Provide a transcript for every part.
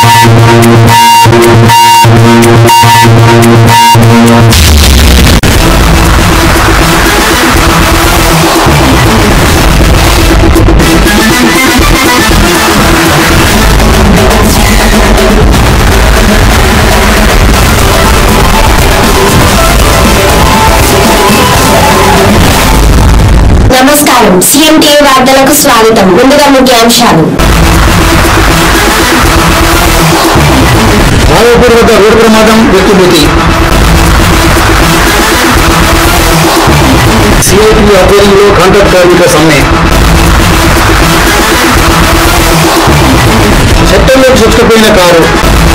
నమస్కారం CM TV వార్తలకు స్వాగతం ముందుగా ముఖ్యాంశాలు రాయపూర్ వద్ద రోడ్డు ప్రమాదం వ్యక్తి మృతి సిఐటి ఆధ్వర్యంలో కాంట్రాక్ట్ కార్మిక సమ్మె చట్టంలోకి చుట్టుకుపోయిన కారు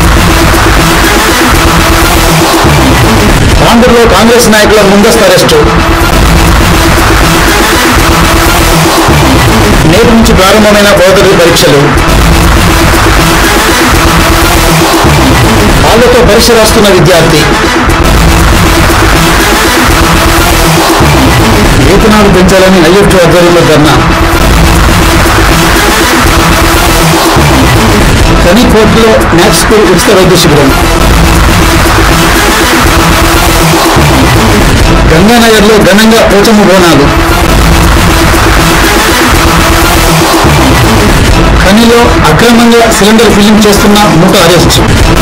ఆంధ్రలో కాంగ్రెస్ నాయకుల ముందస్తు అరెస్టు నేటి నుంచి ప్రారంభమైన భౌతిక పరీక్షలు వాళ్ళతో పరీక్ష రాస్తున్న విద్యార్థి వేతనాలు పెంచాలని ఐఎఫ్టీ ఆధ్వర్యంలో ధర్నా కని కోర్టులో మ్యాథ్స్ స్కూల్ ఉచిత వైద్య శిబిరం గంగానగర్లో ఘనంగా పోచమ్మ బోనాలు ఖనిలో అక్రమంగా సిలిండర్ ఫిల్లింగ్ చేస్తున్న ముఠ అరెస్ట్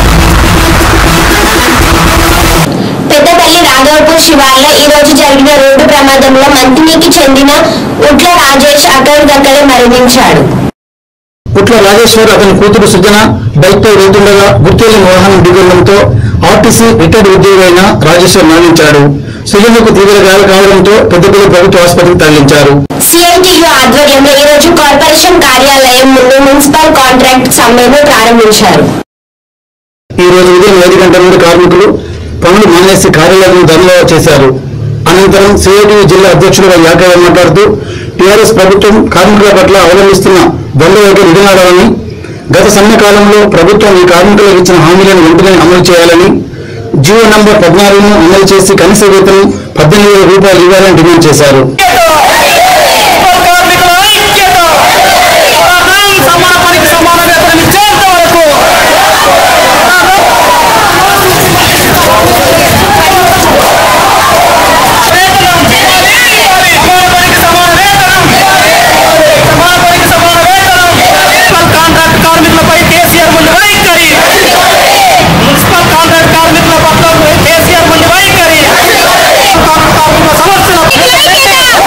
పెద్దపల్లి రాఘవపూర్ శివార్లో ఈ రోజు జరిగిన రోడ్డు ప్రమాదంలో మంతినికి చెందిన ఉట్ల రాజేష్ అక్కడికక్కడే మరణించాడు పుట్ల రాజేశ్వర్ అతని కూతురు సుజన బైక్పై వెళ్తుండగా గుర్తెలిన వాహనం దిగడంతో ఆర్టీసీ రిటైర్డ్ ఉద్యోగి అయిన రాజేశ్వర్ మరణించాడు సుజనకు తీవ్ర గాయాలు కావడంతో పెద్దపల్లి ప్రభుత్వ ఆసుపత్రికి తరలించారు సిఐటియు ఆధ్వర్యంలో ఈ రోజు కార్పొరేషన్ కార్యాలయం ముందు మున్సిపల్ కాంట్రాక్ట్ సమ్మెను ప్రారంభించారు ఈ రోజు ఉదయం ఐదు గంటల నుండి కార్మికులు పనులు మానేసి కార్యాలయం ధరలో చేశారు అనంతరం సిఐటియు జిల్లా అధ్యక్షుడు యాకయ్య మాట్లాడుతూ టీఆర్ఎస్ ప్రభుత్వం కార్మికుల పట్ల అవలంబిస్తున్న ద్వంద్వ వైఖరి విధానాలని గత సమ్మె కాలంలో ప్రభుత్వం ఈ కార్మికులకు ఇచ్చిన హామీలను వెంటనే అమలు చేయాలని జీవో నంబర్ పద్నాలుగును అమలు చేసి కనీస వేతనం పద్దెనిమిది వేల రూపాయలు ఇవ్వాలని డిమాండ్ చేశారు కార్మికుల ఐక్యత సమానం సమాన పనికి సమాన వేతనం ఇచ్చేంత వరకు సమాన పనికి సమాన వేతనం సమాన పనికి సమాన వేతనం మున్సిపల్ కాంట్రాక్ట్ కార్మికులపై కేసీఆర్ ముందు వైఖరి మున్సిపల్ కాంట్రాక్ట్ కార్మికుల పట్ల కేసీఆర్ ముందు వైఖరి కార్మికుల సమస్యల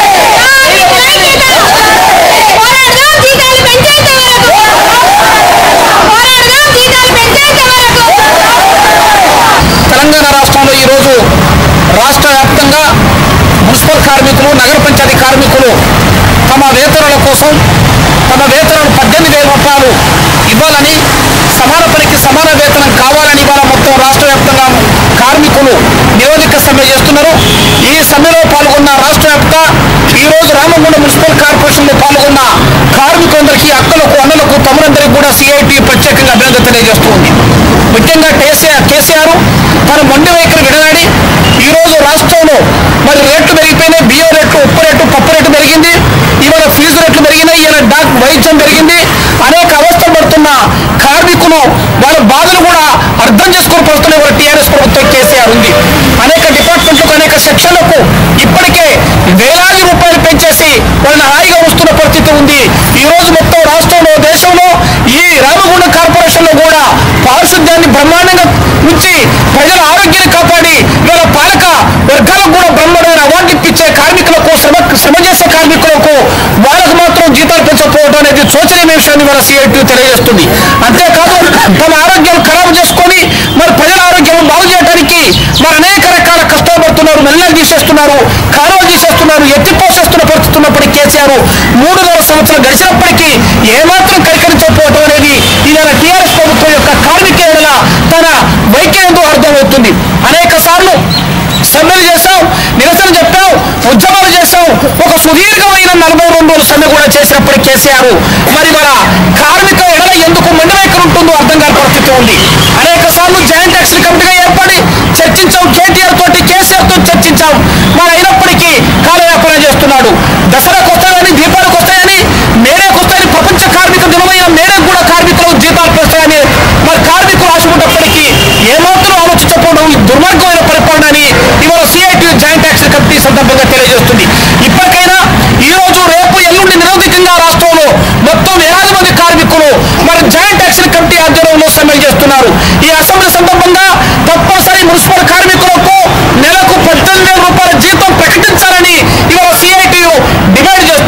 తెలంగాణ రాష్ట్రంలో ఈరోజు రాష్ట్ర వ్యాప్తంగా మున్సిపల్ కార్మికులు నగర పంచాయతీ కార్మికులు తమ వేతనాల కోసం తమ వేతనాలు పద్దెనిమిది వేల రూపాయలు ఇవ్వాలని సమాన పనికి సమాన వేతనం కావాలని ఇవాళ మొత్తం రాష్ట్ర వ్యాప్తంగా కార్మికులు నిరోధిక సమ్మె చేస్తున్నారు ఈ సమ్మెలో పాల్గొన్న రాష్ట్ర వ్యాప్త ఈరోజు రామగుండం మున్సిపల్ కార్పొరేషన్లో పాల్గొన్న కార్మికులందరికీ అక్కలకు అన్నలకు తమ్ములందరికీ కూడా సిఐటి ప్రత్యేకంగా అభినందన తెలియజేస్తుంది ముఖ్యంగా కేసీఆర్ కేసీఆర్ తన మొండి వైఖరి విడనాడి ఈరోజు రాష్ట్రంలో మరి రేట్లు పెరిగిపోయినాయి బియ్యం రేట్లు ఉప్పు రేటు పప్పు రేటు పెరిగింది ఇవాళ ఫీజు రేట్లు పెరిగినాయి ఇవాళ డాక్ వైద్యం పెరిగింది అనేక అవస్థలు పడుతున్న కార్మికులు వాళ్ళ బాధలు కూడా అర్థం చేసుకుని పడుతున్న ఇవాళ టీఆర్ఎస్ ప్రభుత్వం కేసీఆర్ ఉంది అనేక డిపార్ట్మెంట్లకు అనేక సెక్షన్లకు ఇప్పటికే వేలాది రూపాయలు పెంచేసి వాళ్ళని హాయిగా వస్తున్న పరిస్థితి ఉంది ఈ రోజు మొత్తం రాష్ట్రంలో దేశంలో ఈ రామగుండం కార్పొరేషన్ లో కూడా పారిశుద్ధ్యాన్ని బ్రహ్మాండంగా ఉంచి ప్రజల ఆరోగ్యాన్ని కాపాడి ఇవాళ పాలక వర్గాలకు కూడా బ్రహ్మాండమైన అవార్డు ఇప్పించే కార్మికులకు శ్రమ శ్రమ చేసే కార్మికులకు వాళ్ళకు మాత్రం జీతాలు పెంచకపోవడం అనేది శోచనీయ విషయాన్ని మన సిఐటి తెలియజేస్తుంది అంతేకాదు తమ ఆరోగ్యం ఖరాబు చేసుకొని మరి ప్రజల ఆరోగ్యం బాగు చేయడానికి మరి అనేక రకాల కష్టాలు పడుతున్నారు మెల్లగా తీసేస్తున్నారు కాలువ తీసేస్తున్నారు ఎత్తిపోసేస్తున్న పరిస్థితి ఉన్నప్పటికీ కేసీఆర్ మూడున్నర సంవత్సరాలు గడిచినప్పటికీ ఏమాత్రం కరికరించకపోవడం అనేది ఇవాళ టీఆర్ఎస్ ప్రభుత్వం యొక్క కార్మిక ఏడల తన వైఖరితో అర్థమవుతుంది అనేక సార్లు సమ్మెలు చేశాం నిరసన చెప్పాం ఉద్యమాలు చేశాం ఒక సుదీర్ఘమైన నలభై రెండు రోజుల సమ్మె కూడా చేసినప్పటికీ కేసీఆర్ మరి మన కార్మిక ఎడల ఎందుకు మండి వైఖరి ఉంటుందో అర్థం కాని పరిస్థితి ఉంది అనేక సార్లు జాయింట్ యాక్షన్ కమిటీగా ఏర్పడి చర్చించాం కేటీఆర్ తోటి కేసీఆర్ తో చర్చించాం మరి అయినప్పటికీ కాలయాపన చేస్తున్నాడు దసరాకు వస్తాయని దీపాలకు వస్తాయని మేడకు వస్తాయని ప్రపంచ కార్మిక దినమైన మేడకు కూడా కార్మికులకు జీతాలు వస్తాయని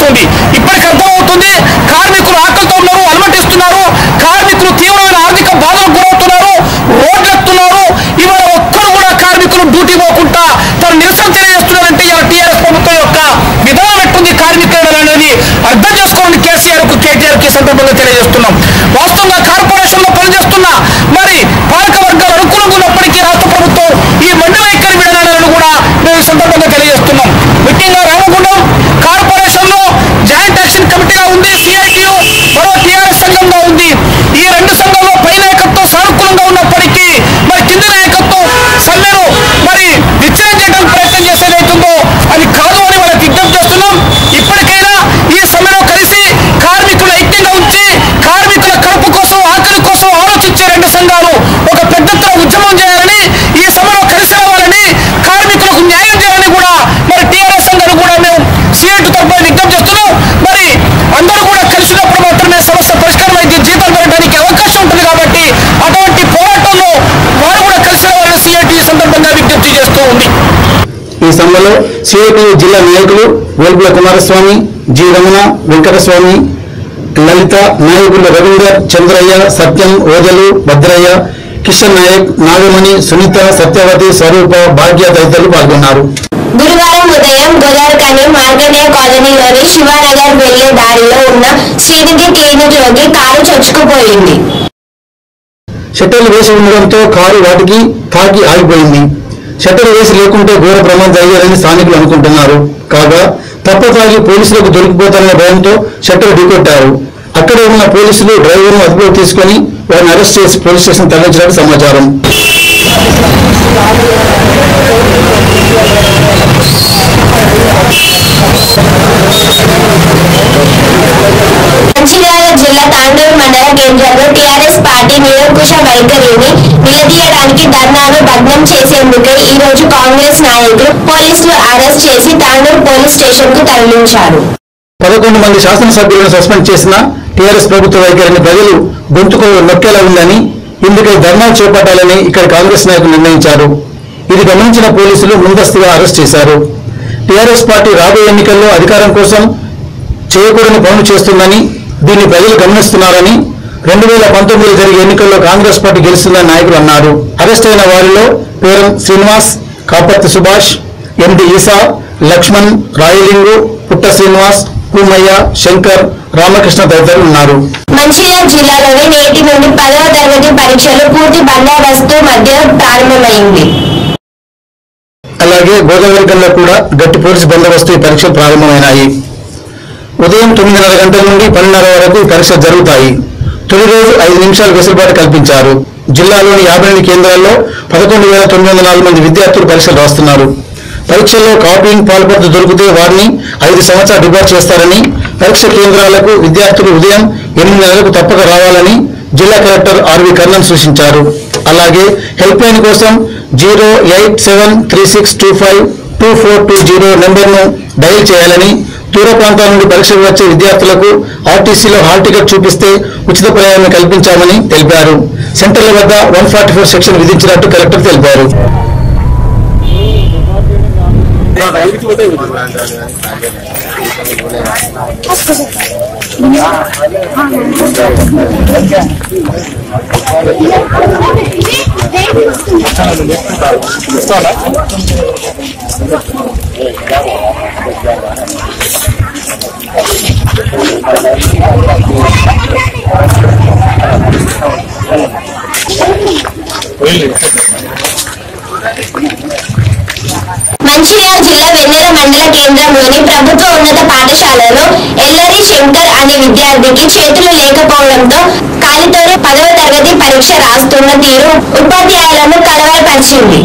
ఉంది ఇప్పటికి అర్థమవుతుంది కార్మికులు ఆకలితో ఉన్నారు అలమటిస్తున్నారు కార్మికులు తీవ్రమైన ఆర్థిక బాధలకు గురవుతున్నారు రోడ్లెత్తున్నారు ఇవాళ ఒక్కరు కూడా కార్మికులు డ్యూటీ పోకుండా తను నిరసన తెలియజేస్తున్నారంటే ఇవాళ టీఆర్ఎస్ ప్రభుత్వం యొక్క విధానం ఎట్టుంది కార్మికులు అనేది అర్థం చేసుకోండి కేసీఆర్ కు కేటీఆర్ కి సందర్భంగా తెలియజేస్తున్నాం వాస్తవంగా కార్పొరేషన్ లో పనిచేస్తున్న మరి పాలక వర్గాలు అనుకూలంగా ఉన్నప్పటికీ రాష్ట్ర ప్రభుత్వం ఈ మండల ఐక్య విధానాలను కూడా మేము ఈ సందర్భంగా తెలియజేస్తున్నాం ముఖ్యంగా రామగుండం కార్పొరేషన్ లో జాయింట్ యాక్షన్ కమిటీగా ఉంది సిఐటియు మరో టీఆర్ఎస్ సంఘంగా ఉంది ఈ రెండు సంఘంలో పై నాయకత్వం సానుకూలంగా ఉన్నప్పటికీ మరి కింద నాయకత్వం సమ్మెను మరి విచ్ఛిన్నం చేయడానికి ప్రయత్నం చేసేదైతుందో అది కాదు అని వాళ్ళకి విజ్ఞప్తి చేస్తున్నాం ఇప్పటికైనా ఈ సమ్మెలో కలిసి కార్మికుల ఐక్యంగా ఉంచి కార్మికుల కడుపు కోసం ఆకలి కోసం ఆలోచించే రెండు సంఘాలు ఒక పెద్ద ఎత్తున ఉద్యమం చేయాలని ఈ సభలో కలిసి రావాలని కార్మికులకు న్యాయం చేయాలని కూడా మరి టీఆర్ఎస్ సంఘాలు కూడా మేము సిఐటి తరఫున విజ్ఞప్తి చేస్తున్నాం మరి అందరూ కూడా కలిసినప్పుడు మాత్రమే సమస్య పరిష్కారం అయితే జీతాలు పెరగడానికి అవకాశం ఉంటుంది కాబట్టి అటువంటి పోరాటంలో వారు కూడా కలిసి రావాలని సిఐటి ఈ సందర్భంగా విజ్ఞప్తి చేస్తూ ఉంది ఈ సభలో సిఐటియు జిల్లా నాయకులు వేల్పుల కుమారస్వామి జి రమణ వెంకటస్వామి లలిత నాయకులు రవీందర్ చంద్రయ్య సత్యం ఓదలు భద్రయ్య కిషన్ నాయక్ నాగమణి సునీత సత్యవతి స్వరూప భాగ్య తదితరులు పాల్గొన్నారు గురువారం ఉదయం గోదావరికని మార్కండేయ కాలనీలోని శివానగర్ వెళ్లే దారిలో ఉన్న శ్రీనిధి క్లినిక్లోకి కారు చొచ్చుకుపోయింది షట్టర్లు వేసి ఉండడంతో కారు వాటికి తాకి ఆగిపోయింది షట్టర్ వేసి లేకుంటే ఘోర ప్రమాదం జరిగేదని స్థానికులు అనుకుంటున్నారు కాగా తప్ప తాగి పోలీసులకు దొరికిపోతారన్న భయంతో షట్టర్ ఢీకొట్టారు అక్కడే ఉన్న పోలీసులు డ్రైవర్ను అదుపులోకి తీసుకొని వారిని అరెస్ట్ చేసి పోలీస్ స్టేషన్ తరలించినట్టు సమాచారం మంచిర్యాల జిల్లా తాండూరు మండల కేంద్రంలో టీఆర్ఎస్ పార్టీ నిరంకుశ వైఖరిని నిలదీయడానికి ధర్నాను భగ్నం చేసేందుకే ఈ రోజు కాంగ్రెస్ నాయకులు పోలీసులు అరెస్ట్ చేసి తాండూరు పోలీస్ స్టేషన్ కు తరలించారు పదకొండు మంది శాసనసభ్యులను సస్పెండ్ చేసిన టీఆర్ఎస్ ప్రభుత్వ వైఖరిని ప్రజలు గొంతుకు నొక్కేలా ఉందని ఇందుకై ధర్నాలు చేపట్టాలని ఇక్కడ కాంగ్రెస్ నాయకులు నిర్ణయించారు ఇది గమనించిన పోలీసులు ముందస్తుగా అరెస్ట్ చేశారు టీఆర్ఎస్ పార్టీ రాబోయే ఎన్నికల్లో అధికారం కోసం చేయకూడని పనులు చేస్తుందని దీన్ని ప్రజలు గమనిస్తున్నారని రెండు వేల పంతొమ్మిదిలో జరిగే ఎన్నికల్లో కాంగ్రెస్ పార్టీ గెలుస్తుందని నాయకులు అన్నారు అరెస్ట్ అయిన వారిలో పేరం శ్రీనివాస్ కాపర్తి సుభాష్ ఎండి ఈసా లక్ష్మణ్ రాయలింగు పుట్ట శ్రీనివాస్ పూమయ్య శంకర్ రామకృష్ణ తదితరులు ఉన్నారు మంచిర్యాల జిల్లాలోని నేటి నుండి పదవ తరగతి పరీక్షలు పూర్తి బందోబస్తు మధ్య ప్రారంభమైంది అలాగే గోదావరికల్లో కూడా గట్టి పోలీసు బందోబస్తు ఈ పరీక్షలు ప్రారంభమైనాయి ఉదయం తొమ్మిదిన్నర గంటల నుండి పన్నెండున్నర వరకు ఈ పరీక్షలు జరుగుతాయి తొలి రోజు ఐదు నిమిషాలు వెసులుబాటు కల్పించారు జిల్లాలోని యాభై రెండు కేంద్రాల్లో పదకొండు వేల తొమ్మిది వందల నాలుగు మంది విద్యార్థులు పరీక్షలు రాస్తున్నారు పరీక్షల్లో కాపీయింగ్ పాల్పడుతూ దొరికితే వారిని ఐదు సంవత్సరాలు డిబార్ చేస్తారని పరీక్ష కేంద్రాలకు విద్యార్థులు ఉదయం ఎనిమిది నెలలకు తప్పక రావాలని జిల్లా కలెక్టర్ ఆర్వి కర్ణన్ సూచించారు అలాగే హెల్ప్ లైన్ కోసం zero eight seven three six two five two four two zero నెంబర్ను డయల్ చేయాలని దూర ప్రాంతాల నుండి పరీక్షకు వచ్చే విద్యార్థులకు ఆర్టీసీలో హాల్ టికెట్ చూపిస్తే ఉచిత ప్రయాణం కల్పించామని తెలిపారు సెంటర్ల వద్ద వన్ ఫార్టీ ఫోర్ సెక్షన్ విధించినట్టు కలెక్టర్ తెలిపారు మంచిర్యాల జిల్లా వెన్నెల మండల కేంద్రంలోని ప్రభుత్వ ఉన్నత పాఠశాలలో ఎల్లరి శంకర్ అనే విద్యార్థికి చేతులు లేకపోవడంతో కాలితోనే పదవ తరగతి పరీక్ష రాస్తున్న తీరు ఉపాధ్యాయులను కలవరపరిచింది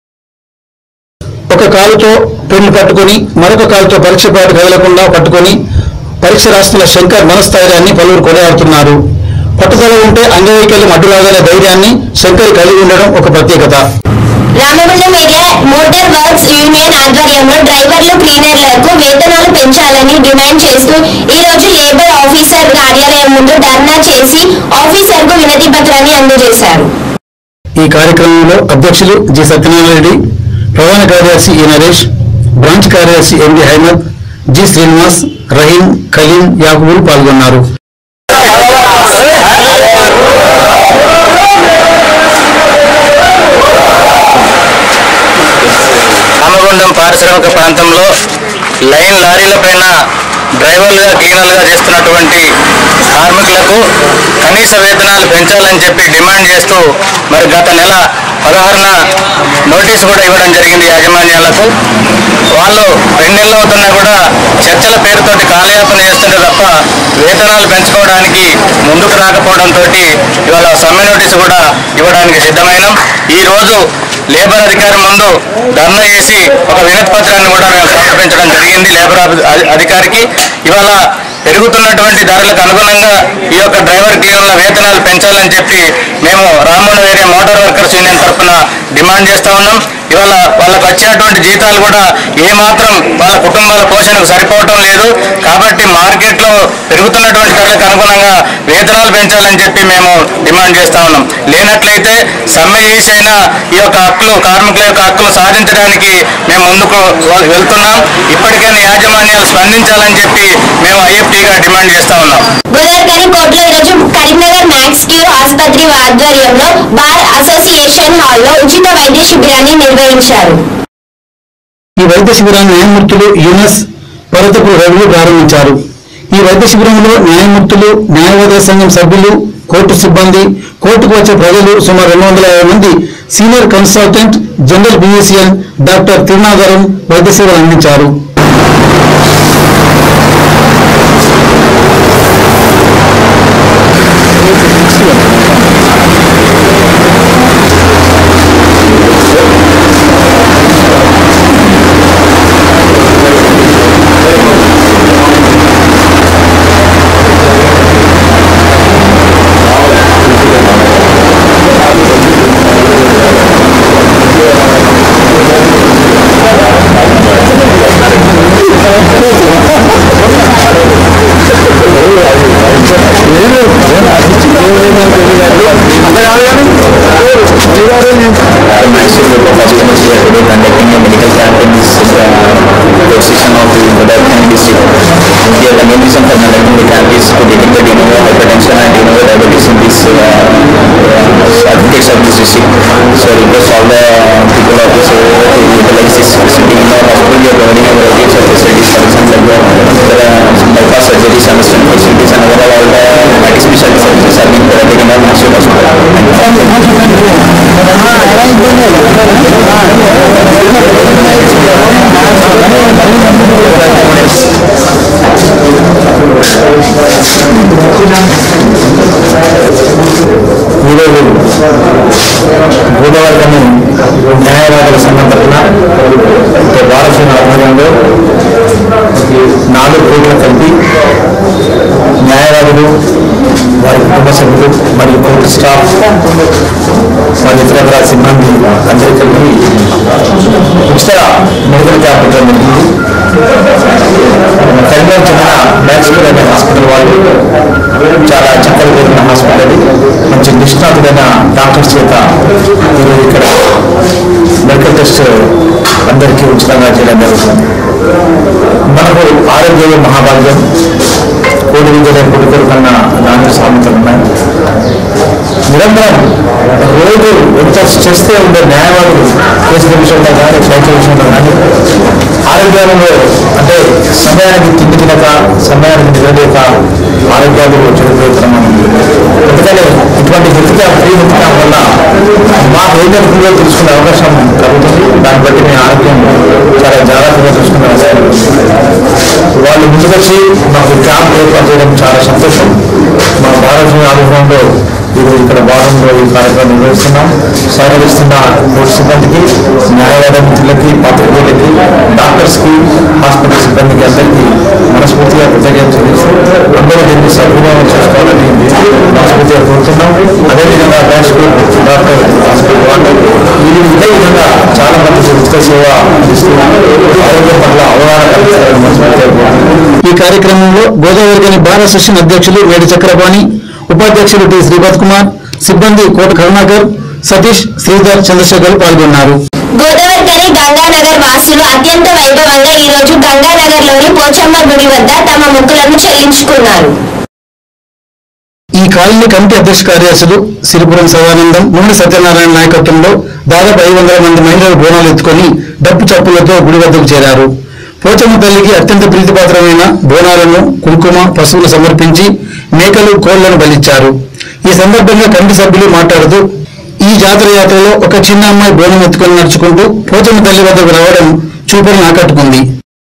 ఒక కాలుతో పెన్ను పట్టుకొని మరొక కాలుతో పరీక్ష పాటు కదలకుండా పట్టుకొని పరీక్ష రాస్తున్న శంకర్ మనస్థైర్యాన్ని పలువురు కొనియాడుతున్నారు పట్టుదల ఉంటే అంగవైకల్యం అడ్డురాగలే ధైర్యాన్ని శంకర్ కలిగి ఉండడం ఒక ప్రత్యేకత Ramagundam area motor works union ఆధ్వర్యంలో డ్రైవర్లు క్లీనర్లకు వేతనాలు పెంచాలని డిమాండ్ చేస్తూ ఈ రోజు లేబర్ ఆఫీసర్ కార్యాలయం ముందు ధర్నా చేసి ఆఫీసర్కు వినతి పత్రాన్ని అందజేశారు ఈ కార్యక్రమంలో అధ్యక్షులు జి సత్యనారాయణ రెడ్డి ప్రధాన కార్యదర్శి ఈ నరేష్ బ్రాంచ్ కార్యదర్శి ఎండి హైమద్ జి శ్రీనివాస్ రహీం ఖలీం యాకూబులు పాల్గొన్నారు రామగుండం పారిశ్రామిక ప్రాంతంలో లైన్ లారీల పైన డ్రైవర్లుగా క్లీనర్లుగా చేస్తున్నటువంటి కార్మికులకు కనీస వేతనాలు పెంచాలని చెప్పి డిమాండ్ చేస్తూ మరి గత నెల పదహారున నోటీసు కూడా ఇవ్వడం జరిగింది యాజమాన్యాలకు వాళ్ళు రెండు నెలలు అవుతున్నా కూడా చర్చల పేరుతోటి కాలయాపన చేస్తుంటే తప్ప వేతనాలు పెంచుకోవడానికి ముందుకు రాకపోవడంతో ఇవాళ సమ్మె నోటీసు కూడా ఇవ్వడానికి సిద్ధమైనాం ఈ రోజు లేబర్ అధికారి ముందు ధర్నా చేసి ఒక వినతి పత్రాన్ని కూడా మేము సమర్పించడం జరిగింది లేబర్ అధి- అధి- అధికారికి ఇవాళ పెరుగుతున్నటువంటి ధరలకు అనుగుణంగా ఈ యొక్క డ్రైవర్ క్లీనర్ల వేతనాలు పెంచాలని చెప్పి మేము రామోహన్ వేరే మోటార్ వర్కర్స్ యూనియన్ తరఫున డిమాండ్ చేస్తా ఉన్నాం ఇవాళ వాళ్ళకు వచ్చేటువంటి జీతాలు కూడా ఏమాత్రం వాళ్ళ కుటుంబాల పోషణకు సరిపోవటం లేదు కాబట్టి మార్కెట్లో పెరుగుతున్నటువంటి ధరలకు అనుగుణంగా వేతనాలు పెంచాలని చెప్పి మేము డిమాండ్ చేస్తా ఉన్నాం లేనట్లయితే సమ్మె చేసైనా ఈ యొక్క హక్కులు కార్మికుల యొక్క హక్కులు సాధించడానికి మేము ముందుకు వెళ్తున్నాం ఇప్పటికైనా యాజమాన్యాలు స్పందించాలని చెప్పి మేము ఐఎఫ్టీగా డిమాండ్ చేస్తా ఉన్నాం గోదావరి కోర్టులో ఈరోజు కరీంనగర్ మ్యాక్స్ క్యూ ఆసుపత్రి ఆధ్వర్యంలో బార్ అసోసియేషన్ హాల్లో ఉచిత వైద్య శిబిరాన్ని నిర్వహించారు ఈ వైద్య శిబిరాన్ని న్యాయమూర్తులు యునస్ పర్వతపు రవి ప్రారంభించారు ఈ వైద్య శిబిరంలో న్యాయమూర్తులు న్యాయవాద సంఘం సభ్యులు కోర్టు సిబ్బంది కోర్టుకు వచ్చే ప్రజలు సుమారు రెండు వందల యాభై మంది senior consultant general BSN doctor Thirunagaram వైద్య సేవలు అందించారు Mysore group of customers here today conducting a medical camp in this uh, position of the Godavari district. Here the main reason for conducting the camp is to detect the de novo hypertension and de novo diabetes in this uh, uh, advocates of this district. So request all the people of this area to utilize this facility in our hospital. We are providing a variety of facilities, for example, like uh, bypass surgeries, understand facilities and overall all the multi-specialty services are being provided in our Mysore hospital. ఈరోజు గోదావరి న్యాయవాదుల సంఘం తరఫున భారతీయ ఆధ్వర్యంలో నాలుగు కోట్ల కలిపి న్యాయవాదులు వారి కుటుంబ సభ్యులు మరియు కోర్టు స్టాఫ్ మరియు ఇతర సిబ్బంది అందరికీ కలిపి ఉచిత మెడికల్ క్యాంప్ పెట్టడం జరిగింది కరీంనగర్ చెందిన మ్యాక్స్పూర్ అనే హాస్పిటల్ వాళ్ళు చాలా చక్కగా జరిగిన హాస్పిటల్ అది మంచి నిష్ణాతుడైన డాక్టర్స్ చేత ఈరోజు ఇక్కడ మెడికల్ టెస్ట్ అందరికీ ఉచితంగా చేయడం జరుగుతుంది మనకు ఆరోగ్యమే మహాభాగ్యం కోడి విద్యలే కొడుకులు కన్నా నాన్న సామెతలు ఉన్నాయి నిరంతరం రోజు ఎంత చేస్తే ఉండే న్యాయవాదులు కేసుల విషయంలో కానీ రైతుల విషయంలో కానీ ఆరోగ్యంలో అంటే సమయానికి తిండి తినక సమయానికి నిలలేక ఆరోగ్యాలు చెడిపోతున్నాం అందుకని ఇటువంటి health camp free health camp వల్ల మాకు ఏం జరుగుతుందో తెలుసుకునే అవకాశం కలుగుతుంది దాన్ని బట్టి మేము ఆరోగ్యం చాలా జాగ్రత్తగా చూసుకునే అవసరం ఉంది. వాళ్ళు ముందుకొచ్చి మాకు క్యాంప్ ఏర్పాటు చేయడం చాలా సంతోషం మా భారత ఆధ్వర్యంలో ఈరోజు ఇక్కడ భాగంలో ఈ కార్యక్రమం నిర్వహిస్తున్నాం సహకరిస్తున్న కోర్టు సిబ్బందికి న్యాయవాద మిత్రులకి పాత్రికేయులకి డాక్టర్స్కి హాస్పిటల్ సిబ్బందికి అందరికీ మనస్ఫూర్తిగా కృతజ్ఞత చెల్లిస్తూ అందరూ దీన్ని సద్వినియోగం చేసుకోవాలని మనస్ఫూర్తిగా కోరుతున్నాం అదేవిధంగా డాష్ డాక్టర్ హాస్పిటల్ వాళ్ళు వీళ్ళు ఇదే విధంగా చాలా మందికి ఉచిత సేవ అందిస్తూ ఆరోగ్యం పట్ల అవగాహన కల్పిస్తారని మనస్ఫూర్తిగా కోరుతున్నాం ఈ కార్యక్రమంలో గోదావరి బార్ అసోసియేషన్ అధ్యక్షులు వేడి చక్రపాణి ఉపాధ్యక్షులు టి శ్రీపత్ కుమార్ సిబ్బంది కోట కరుణాకర్ సతీష్ శ్రీధర్ చంద్రశేఖర్ పాల్గొన్నారు గోదావరి గంగానగర్ వాసులు అత్యంత వైభవంగా ఈ రోజు గంగానగర్లోని పోచమ్మ గుడి వద్ద తమ మొక్కులను చెల్లించుకున్నారు ఈ కాలనీ కమిటీ అధ్యక్ష కార్యదర్శులు సిరిపురం సదానందం నూనె సత్యనారాయణ నాయకత్వంలో దాదాపు ఐదు వందల మంది మహిళలు బోనాలు ఎత్తుకొని డప్పు చప్పులతో గుడి వద్దకు చేరారు పోచమ్మ తల్లికి అత్యంత ప్రీతిపాత్రమైన బోనాలను కుంకుమ పశువులు సమర్పించి మేకలు కోళ్లను బలిచ్చారు ఈ సందర్భంగా కమిటీ సభ్యులు మాట్లాడుతూ ఈ జాతర యాత్రలో ఒక చిన్న అమ్మాయి బోనం ఎత్తుకొని నడుచుకుంటూ పోచమ్మ తల్లి వద్దకు రావడం చూపులను ఆకట్టుకుంది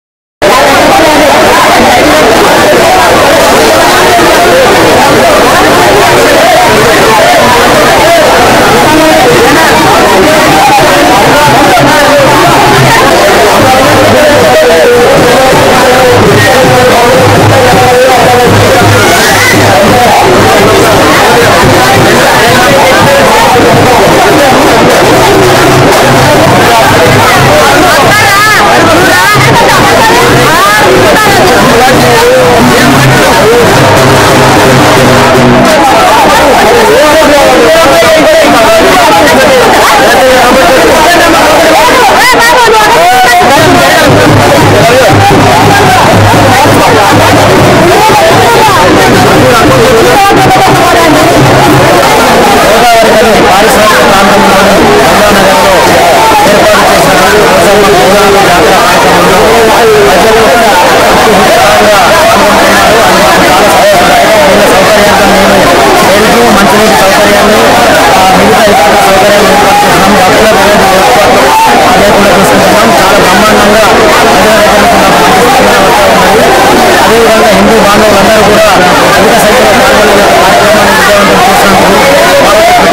అదేవిధంగా హిందూ బాంధవులందరూ కూడా అధిక సంఖ్యలో పాల్గొనే కార్యక్రమాన్ని విజయవంతం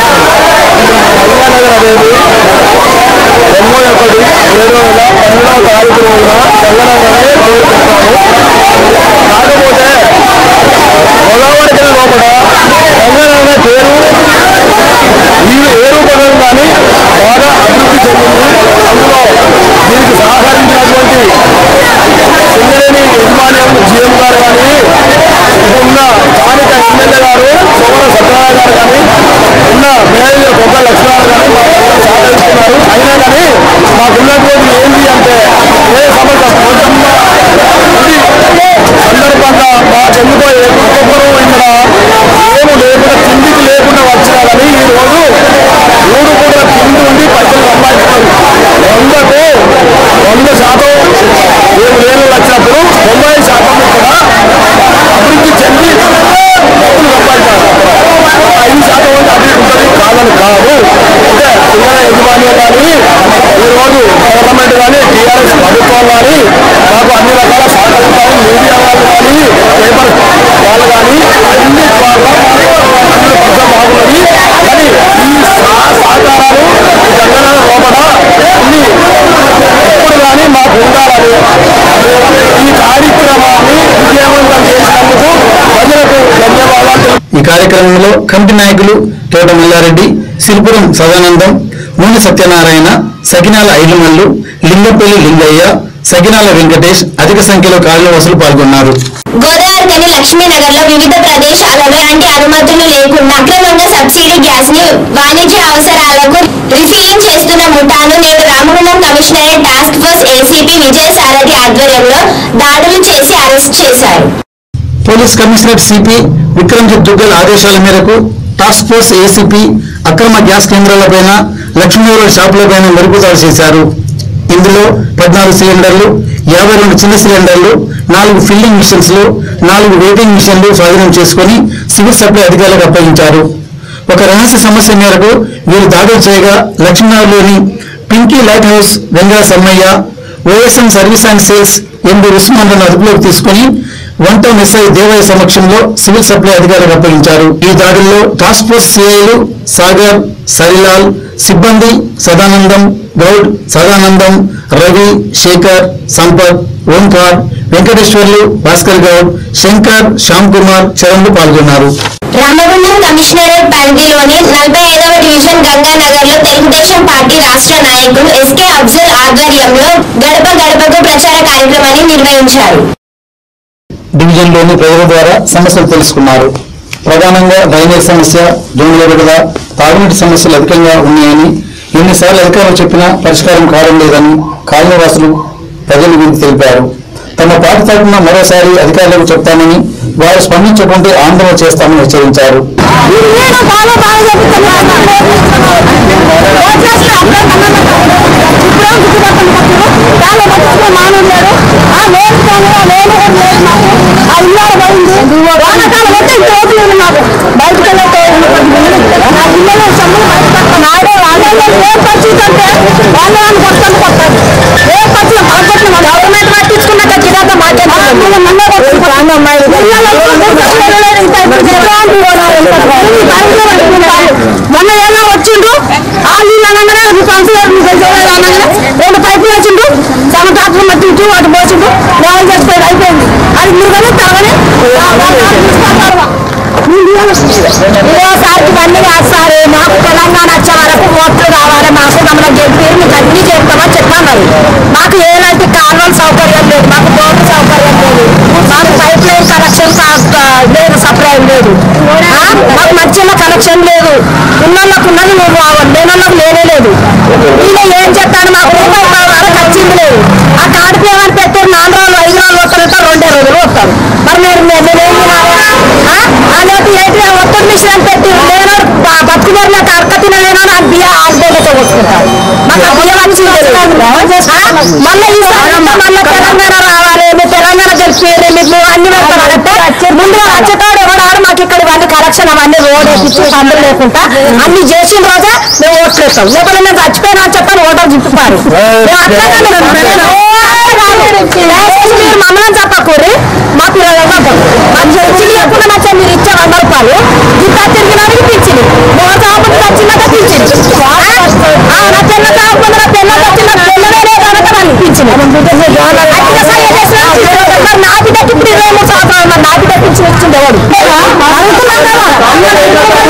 చేసినందుకు తొంభై ఒకటి ఏడు వేల పన్నెండవ తారీఖు రోజున తెలంగాణలోనే పేరు కాకపోతే గోదావరి లోపల తెలంగాణ పేరు ఈ ఏ రూపంలో కానీ బాగా అభివృద్ధి చెందింది అందులో దీనికి సహకరించినటువంటి సింగరేణి యజమాన్యం జీఎం గారు కానీ ఉన్న స్థానిక ఎమ్మెల్యే గారు సోమర సత్యనారాయణ గారు కానీ ఉన్న మేనేజర్ బొగ్గ లక్ష్మణ్ గారు కానీ మాకు సహకరిస్తున్నారు అయినా కానీ మాకున్నటువంటి ఏంటి అంటే ఏ సమస్య పోచమ్మ గుడి సందర్భంగా మాకెందుకో ఏ ఒక్కొక్కరు ఇక్కడ ఏమి లేకుండా తిండికి లేకుండా వచ్చారని ఈ రోజు మూడు పూటల తిండి ఉండి పైసలు సంపాదించారు వందకు వంద శాతం ఏడు వేలు వచ్చినప్పుడు తొంభై శాతం కూడా అభివృద్ధి చెంది డబ్బులు సంపాదించారు ఐదు శాతం వరకు అభివృద్ధి ఉంటుంది కాదని కాదు అంటే పిల్లల యజమాని కానీ ఈ రోజు గవర్నమెంట్ కానీ టీఆర్ఎస్ ప్రభుత్వం కానీ మాకు అన్ని రకాల సహకరిస్తారు మీడియా వాళ్ళు కానీ పేపర్ వాళ్ళు కానీ అన్ని ద్వారా అందరూ కొంచెం బాగున్నది కానీ ఈ సహ- సహకారాలు ఈ తెలంగాణ లోపల అన్ని ఎప్పుడు కానీ మాకు ఉండాలని ఈ కార్యక్రమాన్ని విజయవంతం చేసినందుకు ప్రజలకు ధన్యవాదాలు తెలుపు- ఈ కార్యక్రమంలో కమిటీ నాయకులు తోట మల్లారెడ్డి సిరిపురం సదానందం నూనె సత్యనారాయణ సకినాల ఐలుమల్లు లింగపల్లి లింగయ్య సకినాల వెంకటేష్ అధిక సంఖ్యలో కార్యవాసులు పాల్గొన్నారు గోదావరికని లక్ష్మీనగర్ లో వివిధ ప్రదేశాలలో ఎలాంటి అనుమతులు లేకుండా అక్రమంగా సబ్సిడీ గ్యాస్ ని వాణిజ్య అవసరాలకు రిఫిలింగ్ చేస్తున్న ముఠాను నేడు Ramagundam commissionerate task force ACP Vijaya Sarathi ఆధ్వర్యంలో దాడులు చేసి అరెస్ట్ చేశారు police commissionerate CP Vikramjit Duggal ఆదేశాల మేరకు టాస్క్ ఫోర్స్ ఏసీపీ అక్రమ గ్యాస్ కేంద్రాలపైన లక్ష్మీనగర్ షాపులపైన మెరుగుదాడి చేశారు ఇందులో పద్నాలుగు సిలిండర్లు యాభై రెండు చిన్న సిలిండర్లు నాలుగు ఫిల్లింగ్ మిషన్స్ లు నాలుగు వెయిటింగ్ మిషన్లు స్వాధీనం చేసుకుని సివిల్ సప్లై అధికారులకు అప్పగించారు ఒక రహస్య సమస్య మేరకు వీరు దాడులు చేయగా లక్ష్మీనగర్లోని pinky light house Vengala Sammaiah OSN service and sales MD ఉస్మాన్లను అదుపులోకి తీసుకుని వన్ టౌన్ ఎస్ఐ దేవయ్య సమక్షంలో సివిల్ సప్లై అధికారులకు అప్పగించారు ఈ దాడుల్లో టాస్క్ ఫోర్స్ సిఐలు సాగర్ సరిలాల్ సిబ్బంది సదానందం గౌడ్ సదానందం రవి శేఖర్ సంపత్ ఓంకార్ వెంకటేశ్వర్లు భాస్కర్ గౌడ్ శంకర్ శ్యామ్ కుమార్ చరణ్లు పాల్గొన్నారు రామగుండం కమిషనరేట్ పరిధిలోని నలభై ఐదవ డివిజన్ గంగానగర్ లో తెలుగుదేశం పార్టీ రాష్ట్ర నాయకులు ఎస్కే అఫ్జల్ ఆధ్వర్యంలో గడప గడపకు ప్రచార కార్యక్రమాన్ని నిర్వహించారు డివిజన్లోని ప్రజల ద్వారా సమస్యలు తెలుసుకున్నారు ప్రధానంగా డ్రైనేజ్ సమస్య దోమల విడుదల తాగునీటి సమస్యలు అధికంగా ఉన్నాయని ఎన్నిసార్లు అధికారులు చెప్పినా పరిష్కారం కావడం లేదని కాలనీవాసులు ప్రజలు వీరికి తెలిపారు తమ పార్టీ తరఫున మరోసారి అధికారులకు చెప్తామని వారు స్పందించకుంటే ఆందోళన చేస్తామని హెచ్చరించారు నేను చాలా బాగా చెప్తున్నాను చాలా పట్టించుకునే మానవుడు లేడు ఆ లోన్ పనులు లోన్ కూడా లేదు మాకు ఆ ఇల్లు పోయింది వానకాలం వస్తే ఇంత ఓట్లు ఉంది మాకు బయటకు వెళ్ళే ఆ ఇల్లు సొమ్ములు బయటకు నాడే వాళ్ళే ఏ పరిస్థితి అంటే వాళ్ళే అని కొట్టని కొట్టారు ఏ పరిస్థితి మార్కెట్ గవర్నమెంట్ పట్టించుకున్నాక చిరాక మాట్లాడుతున్నాం మొన్న పట్టించుకున్నాను అమ్మాయి మొన్న ఏదో వచ్చిండు ఆ నీళ్ళు అనగానే సంవత్సరాలు అనగానే రెండు పైపులు వచ్చిండు సమ డాక్టర్ మట్టి ఇచ్చి వాటి పోసిండు వాళ్ళు చేసిపోయి అయిపోయింది అది మీరు కానీ తరగని సార్కి ఇవన్నీ కాదు సార్ మాకు తెలంగాణ వచ్చే వరకు ఓట్లు కావాలి మాకు మమ్మల్ని గెలిపి మీకు అన్ని చేస్తామని చెప్పన్నారు మాకు ఎలాంటి కాలువల సౌకర్యం లేదు మాకు బోర్డు సౌకర్యం లేదు మాకు పైప్ లైన్ కనెక్షన్ లేదు సప్లై లేదు ఆ? మాకు మధ్యలో కనెక్షన్ లేదు ఉన్నోళ్ళకు ఉన్నది నువ్వు రావాలి లేనోళ్ళకు లేనే లేదు ఈయన ఏం చెప్తాను మాకు రూపాయి కావాలి ఖర్చింది లేదు ఆ కార్డు పేమెంట్ పెట్టారు నాలుగు రోజులు ఐదు రోజులు వస్తారంటే రెండే రోజులు వస్తారు మరి మీరు మేమేం అలాంటి ఏంటి ఒత్తిడి మిషన్ పెట్టి లేనో బతుకున్నారు నాకు అక్క తినలేనో నాకు బియ్య ఆర్డర్లతో వస్తుంటారు మాకు ఆ బియ్యం వచ్చి మళ్ళీ ఈసారి మళ్ళీ తెలంగాణ రావాలి మీరు తెలంగాణ గెలిపి మీకు అన్ని పెడతామంటే ముందుగా వచ్చేటోడు ఎవడాడు మాకు ఇక్కడ ఇవన్నీ కలెక్షన్ అవన్నీ రోడ్ వేపించి పందులు లేకుండా అన్ని చేసిన రోజే మేము ఓట్లు వేస్తాం లేకపోతే మేము చచ్చిపోయినా అని చెప్పని ఓటర్ చుట్టుపారు మేము అట్లా మీరు మమ్మల్ని చెప్పకూరి మా పిల్లలను చెప్పకు మా చర్చికి ఎప్పుడు నచ్చా మీరు ఇచ్చే వంద రూపాయలు గిట్ట తిరిగినానికి పిలిచింది మోహ చాపకు వచ్చినాక పిలిచింది నా పిల్ల చాపకుండా పిల్ల వచ్చిన పిల్లలే లేదనక నన్ను పిలిచింది మరి నా బిడ్డకి ఇప్పుడు ఇరవై మూడు సంవత్సరాలు మరి నా బిడ్డకి పిలిచి వచ్చింది ఎవడు అడుగుతున్నాం కదా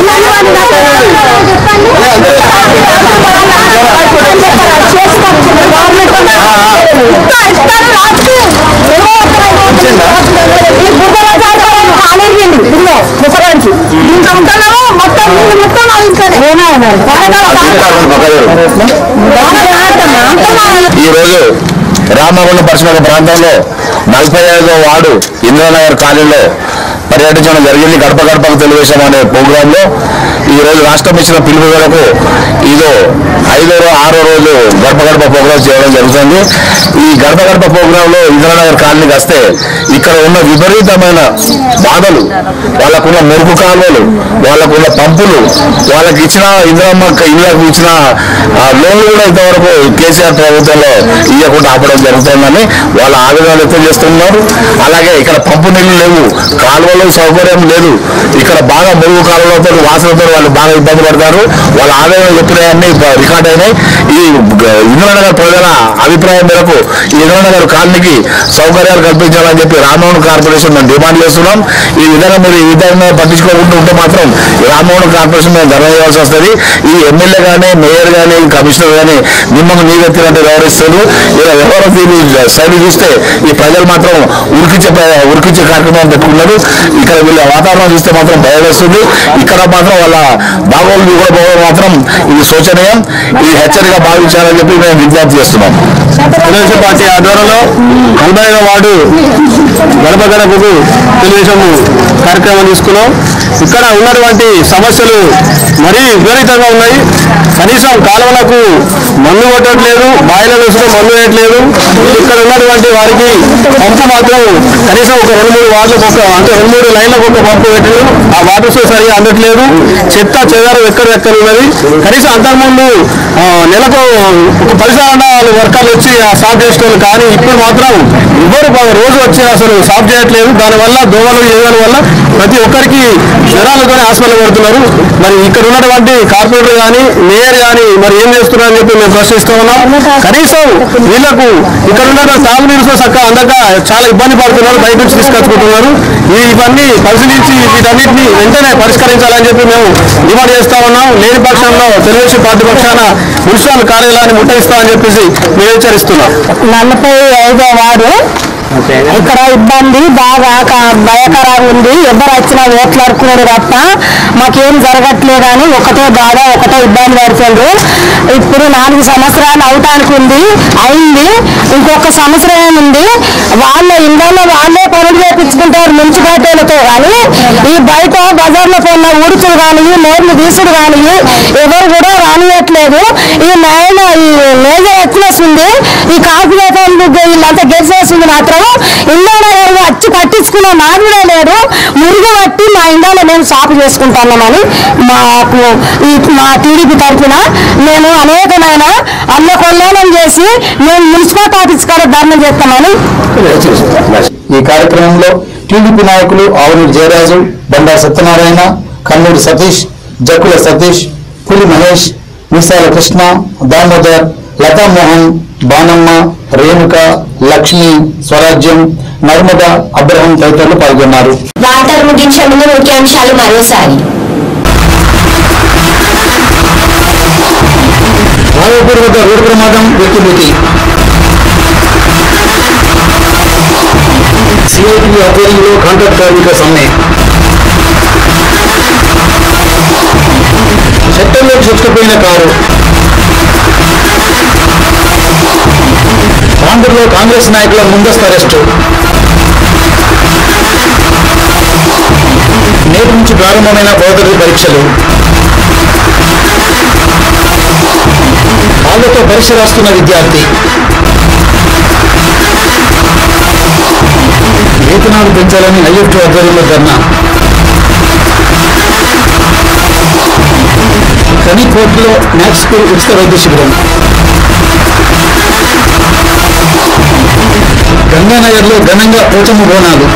ఈ రోజు రామగుండం పరిశుభ్ర ప్రాంతంలో నలభై ఐదో వార్డు ఇంద్రానగర్ కాలనీలో పర్యటించడం జరిగింది గడప గడపకు తెలుగుదేశం అనే ప్రోగ్రామ్ లో ఈ రోజు రాష్ట్రం ఇచ్చిన పిలుపు మేరకు ఇదో ఐదో రో- ఆరో రోజు గడప గడప ప్రోగ్రామ్ చేయడం జరుగుతుంది ఈ గడప గడప ప్రోగ్రామ్ లో ఇంద్రానగర్ కాలనీకి వస్తే ఇక్కడ ఉన్న విపరీతమైన బాధలు వాళ్ళకున్న మెరుపు కాలువలు వాళ్ళకున్న పంపులు వాళ్ళకి ఇచ్చిన ఇందిరమ్మ ఇళ్ళకు ఇచ్చిన ఆ, లోన్లు కూడా ఇంతవరకు కేసీఆర్ ప్రభుత్వంలో ఇవ్వకుండా ఆపడం జరుగుతుందని వాళ్ళ ఆవేదన వ్యక్తం చేస్తున్నారు అలాగే ఇక్కడ పంపు నీళ్లు లేవు కాలువలు సౌకర్యం లేదు ఇక్కడ బాగా మెరుగు కాలువలతో వాసనతో వాళ్ళు బాగా ఇబ్బంది పడతారు వాళ్ళ ఆవేదన చెప్పినవన్నీ రికార్డ్ అయినాయి ఈ గ- ఇంద్రనగర్ ప్రజల అభిప్రాయం మేరకు ఈ ఇంద్రనగర్ కాలనీకి సౌకర్యాలు కల్పించాలని చెప్పి రామోహన్ కార్పొరేషన్ మేము డిమాండ్ చేస్తున్నాం ఈ విధంగా మీరు ఈ విధంగా పట్టించుకోకుండా ఉంటే మాత్రం ఈ రామోహన్ కార్పొరేషన్ మేము ధర చేయాల్సి వస్తుంది ఈ ఎమ్మెల్యే కానీ మేయర్ కానీ కమిషనర్ కానీ మిమ్మల్ని మీ వ్యక్తిగత వ్యవహరిస్తారు ఇలా ఎవరో దీన్ని సైడ్ చూస్తే ఈ ప్రజలు మాత్రం ఉరికించే ప్ర- ఉరికించే కార్యక్రమం పెట్టుకున్నారు ఇక్కడ వీళ్ళ వాతావరణం చూస్తే మాత్రం భయం వేస్తుంది ఇక్కడ మాత్రం వాళ్ళ బాగోగులు కూడా పోవడం మాత్రం ఇది శోచనీయం ఇది హెచ్చరిక భావించాలని చెప్పి మేము విజ్ఞప్తి చేస్తున్నాం తెలుగుదేశం పార్టీ ఆధ్వర్యంలో నలభై ఐదో వార్డు గడప గడపకు తెలుగుదేశం కార్యక్రమం తీసుకున్నాం ఇక్కడ ఉన్నటువంటి సమస్యలు మరీ విపరీతంగా ఉన్నాయి కనీసం కాలువలకు మందు కొట్టట్లేదు బాయిలర్ వేస్తే మందు వేయట్లేదు ఇక్కడ ఉన్నటువంటి వారికి పంపు మాత్రం కనీసం ఒక రెండు మూడు వార్డులకు ఒక అంటే రెండు మూడు లైన్లకు ఒక పంపు పెట్టలేదు ఆ వాటర్ సోర్స్ సరిగా అందట్లేదు చెత్త చెదారం ఎక్కడ ఎక్కడ ఉన్నది కనీసం అంతకుముందు ఆ, నెలకు ఒక పరిసరాల వర్కర్లు వచ్చి ఆ సాఫ్ చేసుకోవాలి కానీ ఇప్పుడు మాత్రం ఎవరు ప- రోజు వచ్చి అసలు సాఫ్ చేయట్లేదు దానివల్ల దోమలు ఏదైన వల్ల ప్రతి ఒక్కరికి జ్వరాలతోనే హాస్పిటల్ పడుతున్నారు మరి ఇక్కడ ఉన్నటువంటి కార్పొరేటర్ కానీ మేయర్ కానీ మరి ఏం చేస్తున్నారని చెప్పి మేము ప్రశ్నిస్తూ ఉన్నాం కనీసం వీళ్ళకు ఇక్కడ ఉన్న తాగునీరు కూడా చక్కగా అందక చాలా ఇబ్బంది పడుతున్నారు బయట నుంచి తీసుకొచ్చుకుంటున్నారు ఈ ఇవన్నీ పరిశీలించి వీటన్నిటిని వెంటనే పరిష్కరించాలని చెప్పి మేము డిమాండ్ చేస్తా ఉన్నాం లేని పక్షంలో తెలుగుదేశం పార్టీ పక్షాన మున్సిపల్ కార్యాలయాన్ని ముట్టడిస్తామని చెప్పేసి మేము హెచ్చరిస్తున్నాం నలభై ఐదో వార్డు ఇక్కడ ఇబ్బంది బాగా క- భయకరంగా ఉంది ఎవరు వచ్చినా ఓట్లు అడుకున్నాడు తప్ప మాకేం జరగట్లేదు అని ఒకటే బాధ ఒకటే ఇబ్బంది పడుతుండ్రు ఇప్పుడు నాలుగు సంవత్సరాలు అవటానికి ఉంది అయింది ఇంకొక సంవత్సరం ఏముంది వాళ్ళ ఇళ్ళలో వాళ్ళే పనులు చేపించుకుంటారు మున్సిపాలిటీలతో కానీ ఈ బయట బజార్లో పోయిన ఊడుచులు కానీ నోర్లు తీసుడు కానీ ఎవరు కూడా రానియట్లేదు ఈ నాయన ఈ మేజర్ వచ్చినస్తుంది ఈ కార్పొరేటర్లు వీళ్ళంతా గెలిచేసింది మాత్రం ఇందాలో వచ్చి పట్టించుకున్న నాకు కూడా లేడు మురుగు పట్టి మా ఇండాలో మేము సాపు చేసుకుంటున్నామని మాకు ఈ మా టీడీపీ తరఫున మేము అనేకమైన అన్న కొల్లానం చేసి మేము మున్సిపల్ ఆఫీస్ కాడ ధర్నా చేస్తామని ఈ కార్యక్రమంలో టీడీపీ నాయకులు ఆవునూరు జయరాజు బండారు సత్యనారాయణ కన్నూరు సతీష్ జక్కుల సతీష్ పులి మహేష్ మీసాల కృష్ణ దామోదర్ లతామోహన్ బానమ్మ రేణుక లక్ష్మి స్వరాజ్యం నర్మద అబ్రహం తదితరులు పాల్గొన్నారు వార్తలు ముగించే ముందు ముఖ్యాంశాలు మరోసారి భావపూర్వక రోడ్డు ప్రమాదం వ్యక్తిభూతి సిఐటి ఆధ్వర్యంలో కాంట్రాక్ట్ కార్మిక సమ్మె చట్టంలోకి చొచ్చుకుపోయిన కారు ఆంధ్రలో కాంగ్రెస్ నాయకుల ముందస్తు అరెస్టు నేటి నుంచి ప్రారంభమైన భౌతిక పరీక్షలు కాళ్ళతో పరీక్ష రాస్తున్న విద్యార్థి వేతనాలు పెంచాలని ఐఎఫ్టీ ఆధ్వర్యంలో ధర్నా కని కోర్టులో మ్యాథ్స్ స్కూల్ ఉచిత వైద్య శిబిరం గంగానగర్లో ఘనంగా పోచమ్మ బోనాలు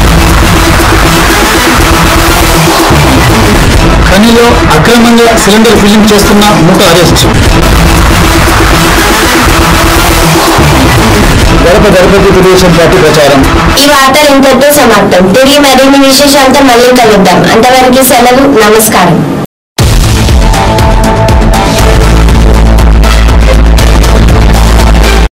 ఖనిలో అక్రమంగా సిలిండర్ ఫిల్లింగ్ చేస్తున్న ముఠ అరెస్ట్ గడప గడపకి తెలుగుదేశం పార్టీ ప్రచారం ఈ వార్తలు ఇంతటితో సమాప్తం తిరిగి మరిన్ని విశేషాలతో మళ్ళీ కలుద్దాం అంతవరకు సెలవు నమస్కారం